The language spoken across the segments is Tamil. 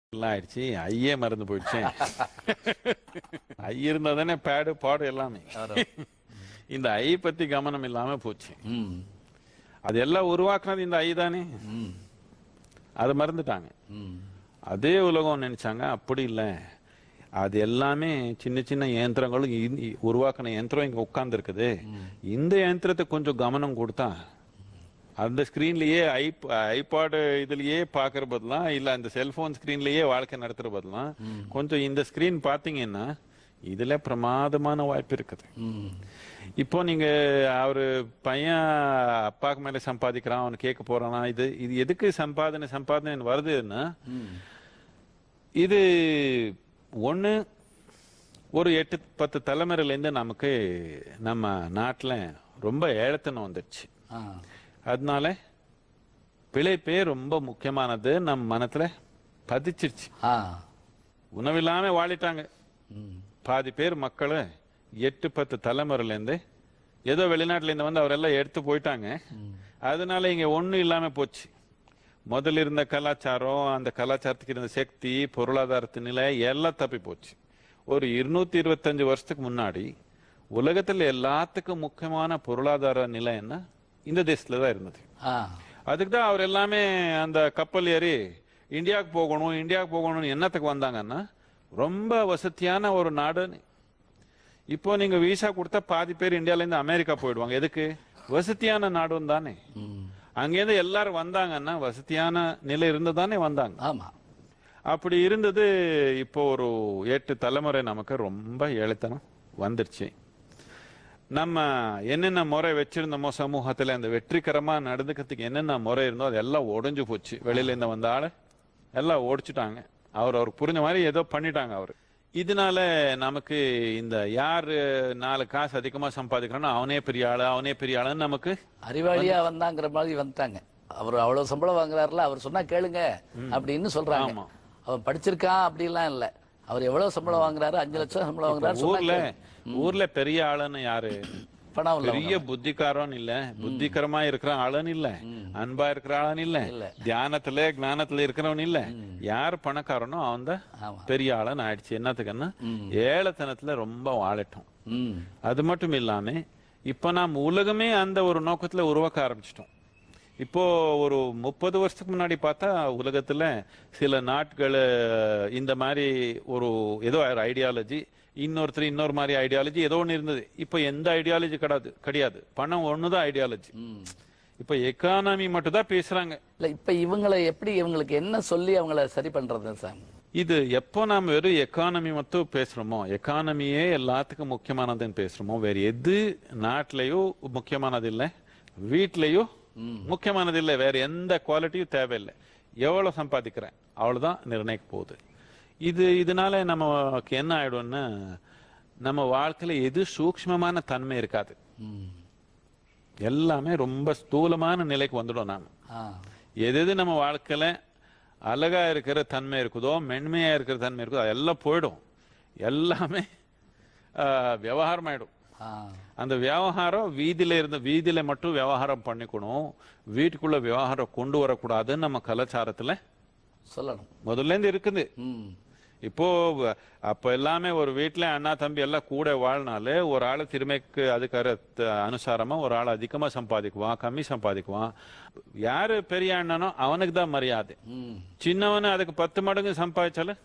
எல்லாம் ஆயிடுச்சு ஐயே மறந்து போயிடுச்சு ஐ இருந்தா தானே பேடு பாடு எல்லாமே இந்த ஐ பத்தி கவனம் இல்லாம போச்சு ம் அது எல்லாம் உருவாக்குனது இந்த ஐ தானே ம் அதை மறந்துட்டாங்க ம் அதே உலகம் நினைச்சாங்க அப்படி இல்ல அது எல்லாமே சின்ன சின்ன இயந்திரங்களும் இ- இ- உருவாக்குன இயந்திரம் இங்க உட்கார்ந்து இருக்குது இந்த இயந்திரத்தை கொஞ்சம் கவனம் கொடுத்தா அந்த ஸ்கிரீன்லயே ஐ ஐபாடு இதுலயே பாக்குற பதிலாம் இல்ல அந்த செல்போன் ஸ்கிரீன்லயே வாழ்க்கை நடத்துற பதிலாம் கொஞ்சம் இந்த ஸ்கிரீன் பாத்தீங்கன்னா இதுல பிரமாதமான வாய்ப்பு இருக்குது ம் இப்போ நீங்க அவரு பையன் அப்பாக்கு மேல சம்பாதிக்கிறான் அவன் கேட்க போறானா இது இது எதுக்கு சம்பாதனை சம்பாதனை வருதுன்னா ம் இது ஒண்ணு ஒரு எட்டு பத்து தலைமுறையில இருந்து நமக்கு நம்ம நாட்டுல ரொம்ப ஏழத்தனம் வந்துருச்சு ஆ அதனால பிழைப்பே ரொம்ப முக்கியமானது நம்ம மனத்துல பதிச்சிருச்சு ஆ உணவில்லாம வாழிட்டாங்க ம் பாதி பேர் மக்கள் எட்டு பத்து தலைமுறையில இருந்து ஏதோ வெளிநாட்டுல இருந்து வந்து அவரெல்லாம் எடுத்து போயிட்டாங்க அதனால இங்க ஒண்ணும் இல்லாம போச்சு முதல்ல இருந்த கலாச்சாரம் அந்த கலாச்சாரத்துக்கு இருந்த சக்தி பொருளாதாரத்து நிலை எல்லாம் தப்பி போச்சு ஒரு இருநூத்தி இருபத்தஞ்சு வருஷத்துக்கு முன்னாடி உலகத்துல எல்லாத்துக்கும் முக்கியமான பொருளாதார நிலை என்ன இந்த தேசத்துல தான் இருந்தது ஆ அதுக்கு தான் அவர் எல்லாமே அந்த கப்பல் ஏறி இந்தியாவுக்கு போகணும் இந்தியாவுக்கு போகணும்னு என்னத்துக்கு வந்தாங்கன்னா ரொம்ப வசதியான ஒரு நாடுன்னு இப்போ நீங்க விசா கொடுத்தா பாதி பேர் இந்தியால இருந்து அமெரிக்கா போயிடுவாங்க எதுக்கு வசதியான நாடும் தானே ம் அங்கேருந்து எல்லாரும் வந்தாங்கன்னா வசதியான நிலை இருந்து தானே வந்தாங்க ஆமா அப்படி இருந்தது இப்போ ஒரு எட்டு தலைமுறை நமக்கு ரொம்ப ஏழைத்தனம் வந்துருச்சு நம்ம என்னென்ன முறை வச்சிருந்தோமோ சமூகத்துல அந்த வெற்றிகரமா நடந்துக்கிறதுக்கு என்னென்ன முறை இருந்தோ அது எல்லாம் உடைஞ்சு போச்சு வெளியில இருந்து வந்த ஆளு எல்லாம் ஓடிச்சுட்டாங்க அவர் அவருக்கு புரிஞ்ச மாதிரி ஏதோ பண்ணிட்டாங்க அவர் இதனால நமக்கு இந்த யாரு நாலு காசு அதிகமா சம்பாதிக்கிறானோ அவனே பெரிய ஆளு அவனே பெரிய ஆளுன்னு நமக்கு அறிவாளியா வந்தாங்கிற மாதிரி வந்துட்டாங்க அவர் அவ்வளவு சம்பளம் வாங்குறாருல அவர் சொன்னா கேளுங்க அப்படின்னு சொல்றாங்க ஆமா. அவன் படிச்சிருக்கான் அப்படிலாம் இல்ல அவர் எவ்வளவு சம்பளம் வாங்குறாரு அஞ்சு லட்சம் சம்பளம் வாங்குறாரு சொன்னா ஊர்ல கேளு. ஊர்ல பெரிய ஆளுன்னு யாரு பணம் உள்ள பெரிய புத்திக்காரன் இல்ல புத்திகரமா இருக்கிற ஆளுன்னு இல்ல அன்பா இருக்கிற ஆளுன்னு இல்ல இல்ல. தியானத்துல ஞானத்துல இருக்கிறவன் இல்ல யார் பணக்காரனோ அவன் தான் ஆமா பெரிய ஆளுன்னு ஆயிடுச்சு என்னத்துக்குன்னா ஏழத்தனத்துல ரொம்ப வாழட்டும் ம் அது மட்டும் இல்லாம இப்ப நாம் உலகமே அந்த ஒரு நோக்கத்துல உருவாக்க ஆரம்பிச்சிட்டோம் இப்போ ஒரு முப்பது வருஷத்துக்கு முன்னாடி பார்த்தா உலகத்துல சில நாட்கள் இந்த மாதிரி ஒரு ஏதோ ஒரு ஐடியாலஜி இன்னொருத்தர் இன்னொரு மாதிரி ஐடியாலஜி ஏதோ ஒண்ணு இருந்தது இப்போ எந்த ஐடியாலஜி கிடையாது கிடையாது பணம் ஒண்ணுதான் ஐடியாலஜி ம் இப்போ எக்கானமி மட்டும் தான் பேசுறாங்க இல்ல இப்ப இவங்களை எப்படி இவங்களுக்கு என்ன சொல்லி அவங்கள சரி பண்றது சார் இது எப்போ நாம் வெறும் எக்கானமி மட்டும் பேசுறோமோ எக்கானமியே எல்லாத்துக்கும் முக்கியமானதுன்னு பேசுறோமோ வேற எது நாட்டிலேயோ முக்கியமானது இல்லை வீட்லயோ முக்கியமானது இல்லை வேற எந்த குவாலிட்டியும் தேவையில்லை எவ்வளவு சம்பாதிக்கிறேன் அவ்வளவுதான் நிர்ணயிக்க போகுது இது இதனால நமக்கு என்ன ஆயிடும்னா நம்ம வாழ்க்கையில எது சூக்ஷ்மமான தன்மை இருக்காது ம் எல்லாமே ரொம்ப ஸ்தூலமான நிலைக்கு வந்துடும் நாம ஆ எது எது நம்ம வாழ்க்கையில அழகா இருக்கிற தன்மை இருக்குதோ மென்மையா இருக்கிற தன்மை இருக்குதோ அதெல்லாம் போயிடும் எல்லாமே ஆஹ், விவகாரம் ஆயிடும் ஆ அந்த விவகாரம் வீதியில இருந்து வீதியில மட்டும் விவகாரம் பண்ணிக்கணும் வீட்டுக்குள்ள விவகாரம் கொண்டு வரக்கூடாதுன்னு நம்ம கலாச்சாரத்துல சொல்லணும் முதல்ல இருந்து இருக்குது ம் இப்போ வ- அப்ப எல்லாமே ஒரு வீட்ல அண்ணா தம்பி எல்லாம் கூட வாழ்னாலே ஒரு ஆளு திறமைக்கு அதுக்கு அர- அனுசாரமா ஒரு ஆள் அதிகமா சம்பாதிக்குவான் கம்மி சம்பாதிக்குவான் யாரு பெரிய அண்ணனோ அவனுக்கு தான் மரியாதை ம் சின்னவனு அதுக்கு பத்து மடங்கு சம்பாதிச்சாலும்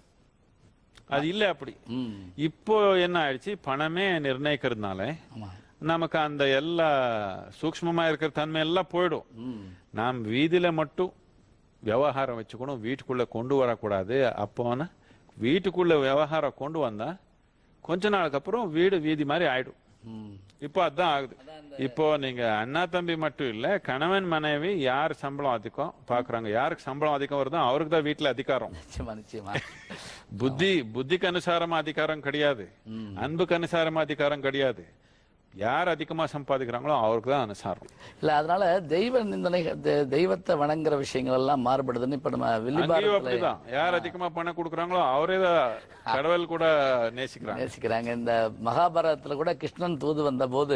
அது இல்ல அப்படி ம் இப்போ என்ன ஆயிடுச்சு பணமே நிர்ணயிக்கிறதுனால ஆமா நமக்கு அந்த எல்லா சூக்ஷ்மமா இருக்கிற தன்மை எல்லாம் போயிடும் ம் நாம் வீதியில மட்டும் விவகாரம் வச்சுக்கணும் வீட்டுக்குள்ள கொண்டு வரக்கூடாது அப்போனா வீட்டுக்குள்ள விவகாரம் கொண்டு வந்தா கொஞ்ச நாளுக்கு அப்புறம் வீடு வீதி மாதிரி ஆயிடும் ம் இப்போ அதான் ஆகுது இப்போ நீங்க அண்ணா தம்பி மட்டும் இல்ல கணவன் மனைவி யார் சம்பளம் அதிகம் பாக்குறாங்க யாருக்கு சம்பளம் அதிகம் வருதோ அவருக்கு தான் வீட்டுல அதிகாரம் நிச்சயமா நிச்சயமா புத்தி புத்திக்கு அனுசாரமா அதிகாரம் கிடையாது அன்புக்கு அனுசாரமா அதிகாரம் கிடையாது யார் அதிகமா சம்பாதிக்கிறாங்களோ அவருக்கு தான் அனுசாரம் இல்ல அதனால தெய்வ நிந்தனை தெ- தெய்வத்தை வணங்குற விஷயங்கள் எல்லாம் மாறுபடுதுன்னு இப்ப நம்ம அங்கேயும் வில்லிபாரத்துல அப்படிதான் யார் அதிகமா பணம் கொடுக்குறாங்களோ அவரே தான் கடவுள் கூட நேசிக்கிறாங்க நேசிக்கிறாங்க இந்த மகாபாரதத்துல கூட கிருஷ்ணன் தூது வந்த போது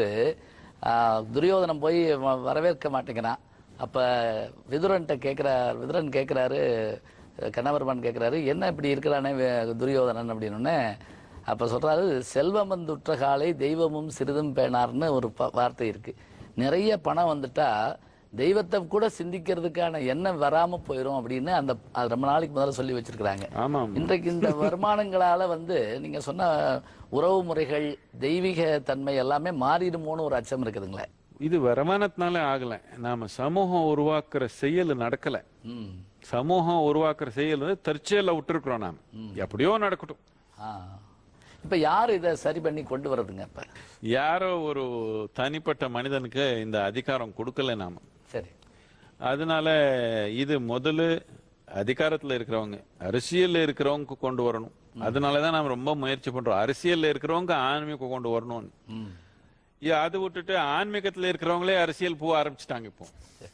துரியோதனம் போய் வ- வரவேற்க மாட்டேங்கிறான் அப்ப விதுரன்ட்ட கேக்குறார் விதுரன் கேக்குறாரு கண்ணபெருமான் கேட்குறாரு என்ன இப்படி இருக்கிறானே வே- துரியோதனன் அப்படின்னோடனே அப்போ சொல்றாரு செல்வம் வந்துற்ற காலை தெய்வமும் சிறிதும் பேணார்னு ஒரு ப- வார்த்தை இருக்கு நிறைய பணம் வந்துட்டா தெய்வத்தை கூட சிந்திக்கிறதுக்கான எண்ணம் வராம போயிடும் அப்படின்னு அந்த அது ரொம்ப நாளைக்கு முதல்ல சொல்லி வச்சிருக்கிறாங்க ஆமாம் இன்றைக்கு இந்த வருமானங்களால வந்து நீங்க சொன்ன உறவு முறைகள் தெய்வீக தன்மை எல்லாமே மாறிடுமோன்னு ஒரு அச்சம் இருக்குதுங்களே இது வருமானத்தினால ஆகல நாம சமூகம் உருவாக்குற செயல் நடக்கல ம் சமூகம் உருவாக்குற செயல் வந்து தற்செயல விட்டுருக்குறோம் நாம எப்படியோ நடக்கட்டும் ஆ இப்ப யார் இதை சரி பண்ணி கொண்டு வர்றதுங்க இப்ப யாரோ ஒரு தனிப்பட்ட மனிதனுக்கு இந்த அதிகாரம் கொடுக்கல நாம சரி அதனால இது முதல்ல அதிகாரத்துல இருக்கிறவங்க அரசியல்ல இருக்கிறவங்க கொண்டு வரணும் அதனாலதான் நாம ரொம்ப முயற்சி பண்றோம் அரசியல்ல இருக்கிறவங்க ஆன்மீகம் கொண்டு வரணும்னு ம் இது அது விட்டுட்டு ஆன்மீகத்துல இருக்கிறவங்களே அரசியல் போக ஆரம்பிச்சிட்டாங்க இப்போ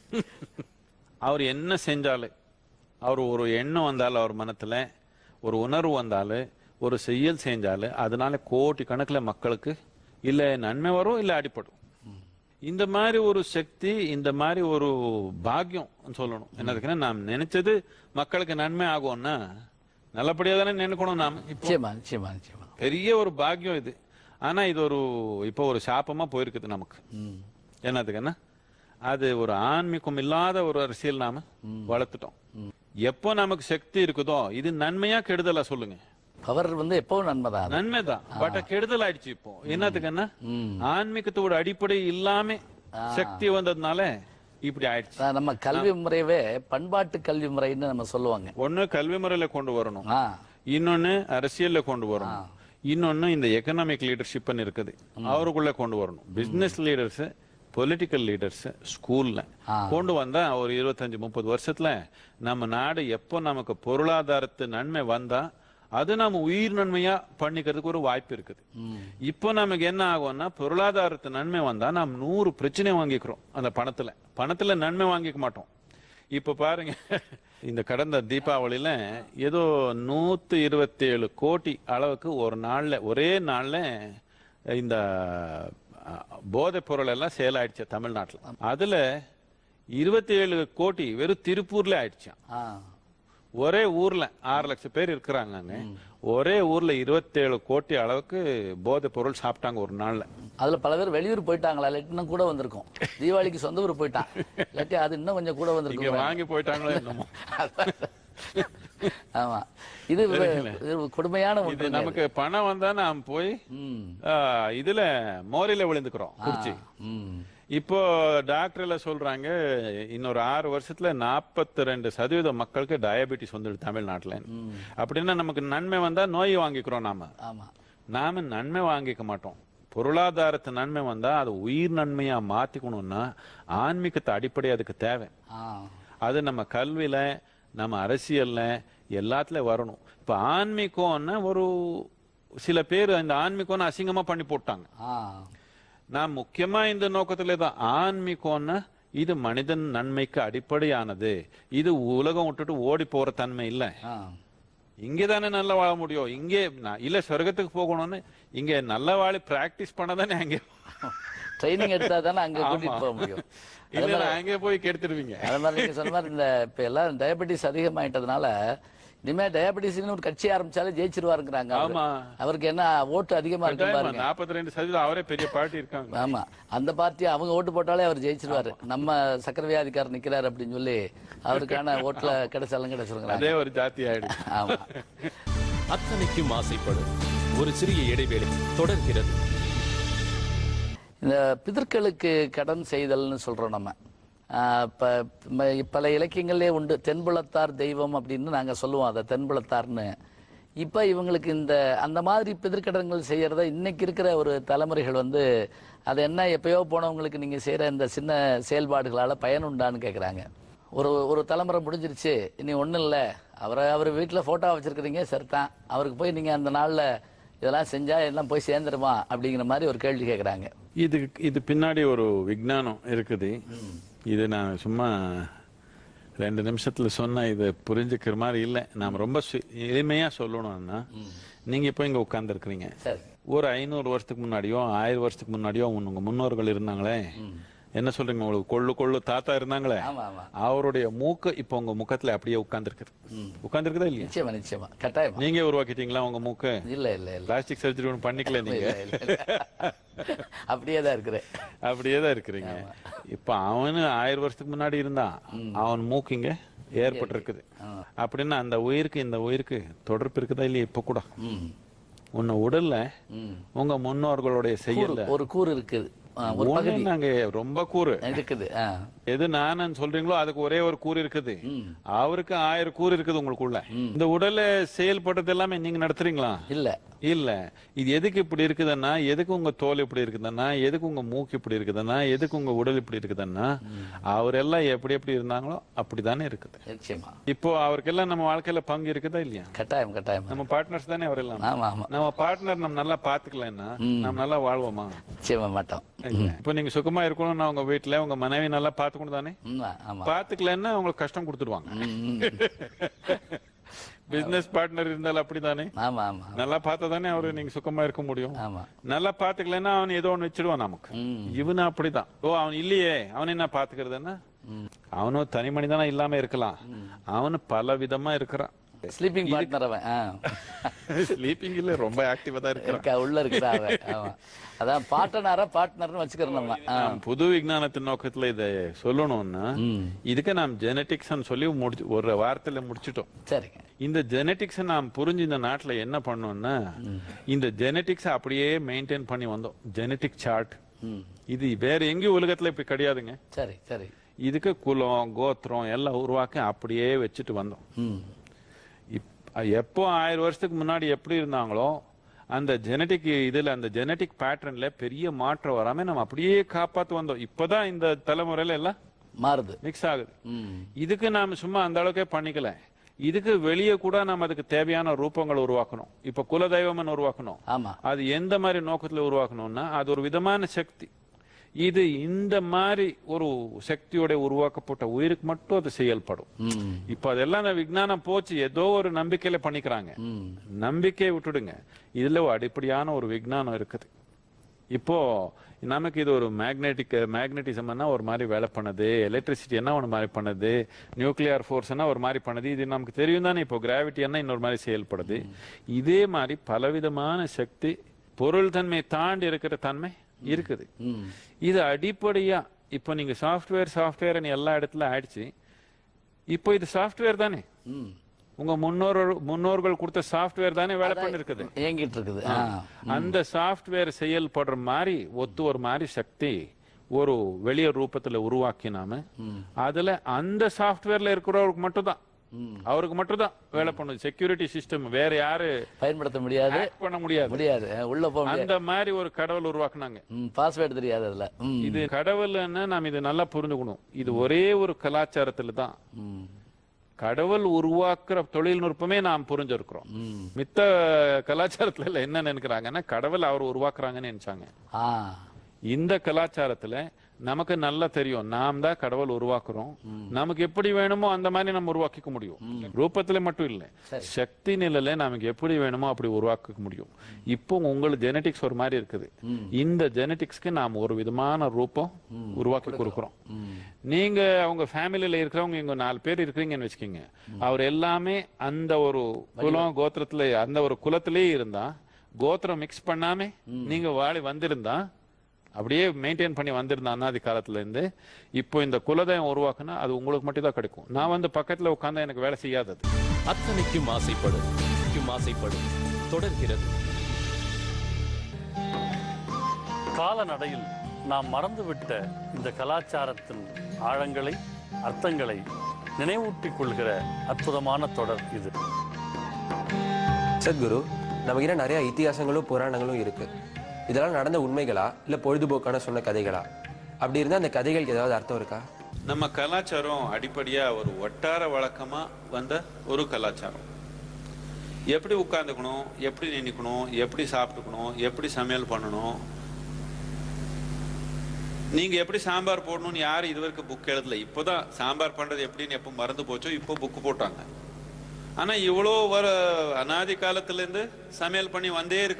அவர் என்ன செஞ்சாலும் அவர் ஒரு எண்ணம் வந்தாலும் அவர் மனத்துல ஒரு உணர்வு வந்தாலும் ஒரு செயல் செஞ்சாலும் அதனால கோடி கணக்குல மக்களுக்கு இல்ல நன்மை வரும் இல்ல அடிப்படும் இந்த மாதிரி ஒரு சக்தி இந்த மாதிரி ஒரு பாக்கியம் சொல்லணும் என்னதுக்குன்னா நாம் நினைச்சது மக்களுக்கு நன்மை ஆகும்னா நல்லபடியா தானே நினைக்கணும் நாம இப்போ நிச்சயமா நிச்சயமா நிச்சயமா பெரிய ஒரு பாக்கியம் இது ஆனா இது ஒரு இப்போ ஒரு சாபமா போயிருக்குது நமக்கு ம் என்னதுக்குன்னா அது ஒரு ஆன்மீகம் இல்லாத ஒரு அரசியல் நாம வளர்த்துட்டோம் எப்போ நமக்கு சக்தி இருக்குதோ இது நன்மையா கெடுதலா சொல்லுங்க பவர் வந்து எப்பவும் நன்மைதான் அது. நன்மைதான் பட் கெடுதல் ஆயிடுச்சு இப்போ என்னத்துக்குன்னா ம் ஆன்மீகத்தோட அடிப்படை இல்லாம சக்தி வந்ததுனால இப்படி ஆயிடுச்சு அதான் நம்ம கல்வி முறையவே பண்பாட்டு கல்வி முறைன்னு நம்ம சொல்லுவாங்க ஒண்ணு கல்வி முறையில கொண்டு வரணும் ஆ இன்னொன்னு அரசியல்ல கொண்டு வரணும் இன்னொன்னு இந்த எக்கனாமிக் லீடர்ஷிப்னு இருக்குது அவருக்குள்ள கொண்டு வரணும் பிசினஸ் லீடர்ஸ் பொலிட்டிக்கல் லீடர்ஸ் ஸ்கூல்ல கொண்டு வந்தா ஒரு இருபத்தஞ்சு முப்பது வருஷத்துல நம்ம நாடு எப்போ நமக்கு பொருளாதாரத்து நன்மை வந்தா அது நாம உயிர் நன்மையா பண்ணிக்கிறதுக்கு ஒரு வாய்ப்பு இருக்குது ம் இப்போ நமக்கு என்ன ஆகும்னா பொருளாதாரத்து நன்மை வந்தா நாம் நூறு பிரச்சனை வாங்கிக்கிறோம் அந்த பணத்துல பணத்துல நன்மை வாங்கிக்க மாட்டோம் இப்ப பாருங்க இந்த கடந்த தீபாவளியில ஏதோ நூத்தி இருபத்தி ஏழு கோடி அளவுக்கு ஒரு நாள்ல ஒரே நாள்ல இந்த போதைப் பொருள் எல்லாம் சேல் ஆயிடுச்சு தமிழ்நாட்டுல அதுல இருபத்தி ஏழு கோடி வெறும் திருப்பூர்ல ஆயிடுச்சாம் ஆ ஒரே ஊர்ல ஆறு லட்சம் பேர் இருக்கிறாங்க ஒரே ஊர்ல இருபத்தேழு கோடி அளவுக்கு போதைப் பொருள் சாப்பிட்டாங்க ஒரு நாள்ல அதுல பல பேர் வெளியூர் போயிட்டாங்களா இல்லாட்டி இன்னும் கூட வந்திருக்கும் தீபாவளிக்கு சொந்த ஊர் போயிட்டான் இல்லாட்டி அது இன்னும் கொஞ்சம் கூட இங்க வந்திருக்கும் வாங்கி போயிட்டாங்களோ என்னமோ ஆமா இது இது கொடுமையான இது ஒன்று நமக்கு பணம் வந்தா நாம் போய் ம் ஆ, இதுல மோரில விழுந்துக்கிறோம் குடிச்சு ம் இப்போ டாக்டர்ல சொல்றாங்க இன்னொரு ஆறு வருஷத்துல நாற்பத்தி ரெண்டு சதவீத மக்களுக்கு டயபெட்டிஸ் வந்துடுது தமிழ்நாட்டுல அப்படின்னா நமக்கு நன்மை வந்தா நோய் வாங்கிக்கிறோம் நாம ஆமா நாம நன்மை வாங்கிக்க மாட்டோம் பொருளாதாரத்து நன்மை வந்தா அது உயிர் நன்மையா மாத்திக்கணும்னா ஆன்மீகத்தை அடிப்படை அதுக்கு தேவை ஆ அது நம்ம கல்வியில நம்ம அரசியல்ல எல்லாத்துலயும் வரணும் இப்ப ஆன்மீகம்னா ஒரு சில பேர் இந்த ஆன்மீகம்னு அசிங்கமா பண்ணி போட்டாங்க ஆ நான் முக்கியமா இந்த நோக்கத்திலே தான் ஆன்மீகம்னா இது மனிதன் நன்மைக்கு அடிப்படையானது இது உலகம் விட்டுட்டு ஓடி போற தன்மை இல்ல ஆ இங்கே தானே நல்லா வாழ முடியும் இங்கே நான் இல்ல சொர்க்கத்துக்கு போகணும்னு இங்க நல்ல வாழி பிராக்டிஸ் பண்ணதானே அங்கே ட்ரைனிங் எடுத்தா தானே அங்க கூட்டிட்டு போக முடியும் இல்ல நான் அங்கே போய் கெடுத்துருவீங்க அது மாதிரி நீங்க சொன்ன மாதிரி இந்த இப்ப எல்லாம் டயபெட்டிஸ் அதிகமாயிட்டதுனால இனிமே டயபெட்டிஸ்னு ஒரு கட்சி ஆரம்பிச்சாலே ஜெயிச்சிருவாருங்கிறாங்க அவரு. ஆமா அவருக்கு என்ன ஓட்டு அதிகமா இருக்கு பாருங்க நாற்பத்தி ரெண்டு சதவீதம் அவரே பெரிய பார்ட்டி இருக்காங்க ஆமா அந்த பார்ட்டி அவங்க ஓட்டு போட்டாலே அவர் ஜெயிச்சிருவாரு நம்ம சக்கர வியாதிக்காரர் நிக்கிறாரு அப்படின்னு சொல்லி அவருக்கான ஓட்டுல கிடைச்சாலும் கிடைச்சிருக்கிறாங்க அதே ஒரு ஜாதி ஆயிடுச்சு ஆமா அத்தனைக்கும் ஆசைப்படும் ஒரு சிறிய இடைவேளை தொடர்கிறது இந்த பிதர்களுக்கு கடன் செய்தல்னு சொல்றோம் நம்ம ஆஹ் ப- ம- பல இலக்கியங்களே உண்டு தென்புலத்தார் தெய்வம் அப்படின்னு நாங்க சொல்லுவோம் அதை தென்புலத்தார்னு இப்ப இவங்களுக்கு இந்த அந்த மாதிரி பிதற்கடன்கள் செய்யறத இன்னைக்கு இருக்கிற ஒரு தலைமுறைகள் வந்து அது என்ன எப்பயோ போனவங்களுக்கு நீங்க செய்யற இந்த சின்ன செயல்பாடுகளால பயனுண்டான்னு கேக்குறாங்க ஒரு ஒரு தலைமுறை முடிஞ்சிருச்சு இனி ஒண்ணும் இல்ல அவரை அவர் வீட்டுல போட்டோ வச்சிருக்கிறீங்க சரிதான் அவருக்கு போய் நீங்க அந்த நாள்ல இதெல்லாம் செஞ்சா எல்லாம் போய் சேர்ந்துருமா அப்படிங்கிற மாதிரி ஒரு கேள்வி கேக்குறாங்க இது இது பின்னாடி ஒரு விஞ்ஞானம் இருக்குது இது நான் சும்மா ரெண்டு நிமிஷத்துல சொன்னா இது புரிஞ்சுக்கிற மாதிரி இல்லை நாம் ரொம்ப சு- எளிமையா சொல்லணும்னா நீங்க இப்போ இங்க உட்கார்ந்து சரி ஒரு ஐநூறு வருஷத்துக்கு முன்னாடியோ ஆயிரம் வருஷத்துக்கு முன்னாடியோ உங்க முன்னோர்கள் இருந்தாங்களே என்ன சொல்றீங்க உங்களுக்கு கொள்ளு கொள்ளு தாத்தா இருந்தாங்களே ஆமா ஆமா அவருடைய மூக்கு இப்ப உங்க முகத்துல அப்படியே உட்கார்ந்துருக்குது உட்கார்ந்துருக்குதா இல்லையா நிச்சயமா நிச்சயமா கட்டாயமா நீங்க உருவாக்கிட்டீங்களா உங்க மூக்கு இல்ல இல்ல இல்ல பிளாஸ்டிக் சர்ஜரி ஒன்று பண்ணிக்கல நீங்க இல்ல, இல்ல, இல்ல. அப்படியே தான் இருக்கிறேன் அப்படியே தான் இருக்கிறீங்க இப்ப அவனு ஆயிரம் வருஷத்துக்கு முன்னாடி இருந்தான் அவன் மூக்கு இங்க ஏற்பட்டு இருக்குது அப்படின்னா அந்த உயிருக்கு இந்த உயிருக்கு தொடர்பு இருக்குதா இல்லையா இப்ப கூட ம் உன்னை உடல்ல ம் உங்க முன்னோர்களுடைய செயல்ல ஒரு கூறு இருக்குது ஆ, ஒரு ஒண்ணு பகுதி நாங்க ரொம்ப கூறு இருக்குது ஆ. எது நானு சொல்றீங்களோ அதுக்கு ஒரே ஒரு கூறு இருக்குது அவருக்கு ஆயிரம் கூறு இருக்குது உங்களுக்குள்ள இந்த உடல்ல செயல்படுறது எல்லாமே நீங்க நடத்துறீங்களா இல்ல இல்ல இது எதுக்கு இப்படி இருக்குதுன்னா எதுக்கு உங்க தோல் இப்படி இருக்குதுன்னா எதுக்கு உங்க மூக்கு இப்படி இருக்குதுன்னா எதுக்கு உங்க உடல் இப்படி இருக்குதுன்னா அவரெல்லாம் எப்படி எப்படி இருந்தாங்களோ அப்படிதானே இருக்குது நிச்சயமா இப்போ அவருக்கெல்லாம் நம்ம வாழ்க்கையில பங்கு இருக்குதா இல்லையா கட்டாயம் கட்டாயம் நம்ம பார்ட்னர்ஸ் தானே அவரெல்லாம் ஆமா ஆமா நம்ம பார்ட்னர் நம்ம நல்லா பாத்துக்கலன்னா நம்ம நல்லா வாழ்வோமா நிச்சயமா மாட்டோம் இப்போ நீங்க சுகமா இருக்கணும்னா உங்க வீட்டுல உங்க மனைவி நல்லா பாத்துக்கணும் தானே ம், ஆமா பாத்துக்கலன்னா உங்களுக்கு கஷ்டம் கொடுத்துடுவாங்க ம், ம். பிசினஸ் பார்ட்னர் இருந்தாலும் அப்படிதானே ஆமா ஆமா நல்லா பார்த்தா தானே அவரு நீங்க சுகமா இருக்க முடியும் ஆமா நல்லா பாத்துக்கலன்னா அவன் ஏதோ ஒண்ணு வச்சிடுவான் நமக்கு ம். இவனு அப்படிதான் ஓ அவன் இல்லையே அவன் என்ன பாத்துக்கிறதுன்னா அவனும் தனி மனிதனா இல்லாம இருக்கலாம் அவனு பல விதமா இருக்கிறான் ஸ்லீப்பிங் பார்ட்னர் அவன் ஆ. ஸ்லீப்பிங் இல்ல ரொம்ப ஆக்டிவா தான் இருக்கிறான் இருக்கா உள்ள இருக்கிறா அவன் ஆமா அதான் பார்ட்னரா பார்ட்னர்னு வச்சுக்கிறோம் நம்ம ஆ. நாம் புது விஞ்ஞானத்தின் நோக்கத்துல இதை சொல்லணும்னா ம். இதுக்கு நாம் ஜெனட்டிக்ஸ் சொல்லி முடிச்சு ஒரு வார்த்தையில முடிச்சிட்டோம் சரிங்க இந்த ஜெனட்டிக்ஸ் நாம் புரிஞ்சு இந்த நாட்டுல என்ன பண்ணோம்னா இந்த ஜெனட்டிக்ஸ் அப்படியே மெயின்டைன் பண்ணி வந்தோம் ஜெனட்டிக் சார்ட் ம். இது வேற எங்கேயும் உலகத்துல இப்படி கிடையாதுங்க சரி சரி இதுக்கு குலம் கோத்திரம் எல்லாம் உருவாக்கி அப்படியே வச்சுட்டு வந்தோம் ம் இப்- எப்போ ஆயிரம் வருஷத்துக்கு முன்னாடி எப்படி இருந்தாங்களோ அந்த ஜெனட்டிக் இதுல அந்த ஜெனட்டிக் பேட்டர்ன்ல பெரிய மாற்றம் வராம நம்ம அப்படியே காப்பாத்து வந்தோம் இப்பதான் இந்த தலைமுறையில எல்லாம் மாறுது மிக்ஸ் ஆகுது ம் இதுக்கு நாம சும்மா அந்த அளவுக்கே பண்ணிக்கல இதுக்கு வெளியே கூட நம்ம அதுக்கு தேவையான ரூபங்கள் உருவாக்கணும் இப்ப குலதெய்வம்னு உருவாக்கணும் ஆமா அது எந்த மாதிரி நோக்கத்துல உருவாக்கணும்னா அது ஒரு விதமான சக்தி இது இந்த மாதிரி ஒரு சக்தியோட உருவாக்கப்பட்ட உயிருக்கு மட்டும் அது செயல்படும் ம் இப்ப அதெல்லாம் அந்த விஞ்ஞானம் போச்சு ஏதோ ஒரு நம்பிக்கையில பண்ணிக்கிறாங்க ம் நம்பிக்கையை விட்டுடுங்க இதுல ஒரு அடிப்படையான ஒரு விஞ்ஞானம் இருக்குது இப்போ நமக்கு இது ஒரு மேக்னெட்டிக் மேக்னெட்டிசம்னா ஒரு மாதிரி வேலை பண்ணுது எலக்ட்ரிசிட்டி என்ன ஒரு மாதிரி பண்ணுது நியூக்ளியர் ஃபோர்ஸ்னா ஒரு மாதிரி பண்ணுது இது நமக்கு தெரியும் தானே இப்போ கிராவிட்டி என்ன இன்னொரு மாதிரி செயல்படுது இதே மாதிரி பலவிதமான சக்தி பொருள் தன்மை தாண்டி இருக்கிற தன்மை இருக்குது ம் இது அடிப்படையா இப்போ நீங்க சாஃப்ட்வேர் சாஃப்ட்வேர் எல்லா இடத்துல ஆயிடுச்சு இப்போ இது சாஃப்ட்வேர் தானே ம் உங்க முன்னோர்கள் முன்னோர்கள் கொடுத்த சாஃப்ட்வேர் தானே வேலை பண்ணிருக்குது இயங்கிட்டு இருக்குது ஆ அந்த சாஃப்ட்வேர் செயல்படுற மாதிரி ஒத்து ஒரு மாதிரி சக்தி ஒரு வெளிய ரூபத்துல உருவாக்கினாம அதுல அந்த சாஃப்ட்வேர்ல இருக்கிறவருக்கு மட்டும் தான் ம். அவருக்கு மட்டும் தான் வேலை பண்ணுது செக்யூரிட்டி சிஸ்டம் வேற யாரு பயன்படுத்த முடியாது hack பண்ண முடியாது முடியாது உள்ள போக முடியாது அந்த மாதிரி ஒரு கடவுள் உருவாக்குனாங்க ம் பாஸ்வேர்டு தெரியாது அதுல ம் இது கடவுள்னா நாம் இது நல்லா புரிஞ்சுக்கணும் இது ஒரே ஒரு கலாச்சாரத்துல தான் ம் கடவுள் உருவாக்குற தொழில்நுட்பமே நாம் புரிஞ்சிருக்கிறோம் ம் மித்த கலாச்சாரத்துல எல்லாம் என்ன நினைக்கிறாங்கன்னா கடவுள் அவர் உருவாக்குறாங்கன்னு நினைச்சாங்க ஆ இந்த கலாச்சாரத்துல நமக்கு நல்லா தெரியும் நாம் தான் கடவுள் உருவாக்குறோம் நமக்கு எப்படி வேணுமோ அந்த மாதிரி நம்ம உருவாக்கிக்க முடியும் ரூபத்துல மட்டும் இல்ல சக்தி நிலையில நமக்கு எப்படி வேணுமோ அப்படி உருவாக்க முடியும் இப்போ உங்களுக்கு ஜெனட்டிக்ஸ் ஒரு மாதிரி இருக்குது இந்த ஜெனட்டிக்ஸ்க்கு நாம் ஒரு விதமான ரூபம் உருவாக்கி கொடுக்கிறோம் நீங்க அவங்க ஃபேமிலியில இருக்கிறவங்க இங்க நாலு பேர் இருக்கிறீங்கன்னு வச்சுக்கோங்க அவர் எல்லாமே அந்த ஒரு குலம் கோத்திரத்துல அந்த ஒரு குலத்திலேயே இருந்தா கோத்திரம் மிக்ஸ் பண்ணாம நீங்க வாழி வந்திருந்தா அப்படியே மெயின்டைன் பண்ணி வந்திருந்த அனாதி காலத்துல இருந்து இப்போ இந்த குலதெய்வம் உருவாக்குனா அது உங்களுக்கு மட்டும் தான் கிடைக்கும் நான் வந்து பக்கத்துல உட்கார்ந்தா எனக்கு வேலை செய்யாதது அத்தனைக்கும் ஆசைப்படு க்கும் ஆசைப்படு தொடர்கிறது காலநடையில் நாம் மறந்துவிட்ட இந்த கலாச்சாரத்தின் ஆழங்களை அர்த்தங்களை நினைவூட்டிக் கொள்கிற அற்புதமான தொடர் இது சத்குரு நமக்கிட்ட நிறைய இத்தியாசங்களும் புராணங்களும் இருக்கு இதெல்லாம் நடந்த உண்மைகளா இல்ல பொழுதுபோக்கான சொன்ன கதைகளா அப்படி இருந்தா அந்த கதைகளுக்கு ஏதாவது அர்த்தம் இருக்கா நம்ம கலாச்சாரம் அடிப்படையா ஒரு வட்டார வழக்கமா வந்த ஒரு கலாச்சாரம் எப்படி உட்கார்ந்துக்கணும் எப்படி நினைக்கணும் எப்படி சாப்பிட்டுக்கணும் எப்படி சமையல் பண்ணணும் நீங்க எப்படி சாம்பார் போடணும்னு யாரும் இதுவரைக்கும் புக் எழுதல இப்போதான் சாம்பார் பண்றது எப்படின்னு எப்போ மறந்து போச்சோ இப்போ புக் போட்டாங்க ஆனா இவ்வளோ வர அனாதி காலத்துல இருந்து சமையல் பண்ணி வந்தே இருக்கு